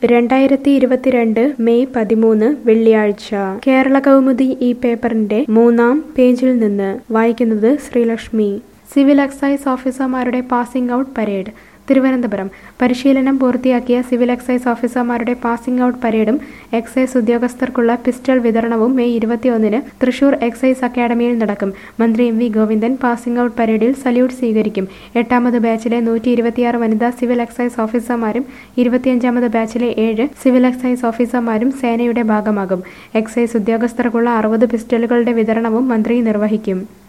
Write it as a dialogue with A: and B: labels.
A: രണ്ടായിരത്തി ഇരുപത്തിരണ്ട് മെയ് പതിമൂന്ന് വെള്ളിയാഴ്ച കേരള കൗമുദി ഈ പേപ്പറിന്റെ മൂന്നാം പേജിൽ നിന്ന് വായിക്കുന്നത് ശ്രീലക്ഷ്മി സിവിൽ എക്സൈസ് ഓഫീസർമാരുടെ പാസിംഗ് ഔട്ട് പരേഡ് തിരുവനന്തപുരം പരിശീലനം പൂർത്തിയാക്കിയ സിവിൽ എക്സൈസ് ഓഫീസർമാരുടെ പാസിംഗ് ഔട്ട് പരേഡും എക്സൈസ് ഉദ്യോഗസ്ഥർക്കുള്ള പിസ്റ്റൾ വിതരണവും മെയ് ഇരുപത്തിയൊന്നിന് തൃശൂർ എക്സൈസ് അക്കാദമിയിൽ നടക്കും മന്ത്രി M V Govindan passing out പരേഡിൽ സല്യൂട്ട് സ്വീകരിക്കും എട്ടാമത് ബാച്ചിലെ നൂറ്റി ഇരുപത്തിയാറ് വനിതാ സിവിൽ എക്സൈസ് ഓഫീസർമാരും ഇരുപത്തിയഞ്ചാമത് ബാച്ചിലെ ഏഴ് സിവിൽ എക്സൈസ് ഓഫീസർമാരും സേനയുടെ ഭാഗമാകും എക്സൈസ് ഉദ്യോഗസ്ഥർക്കുള്ള അറുപത് പിസ്റ്റളുകളുടെ വിതരണവും മന്ത്രി നിർവഹിക്കും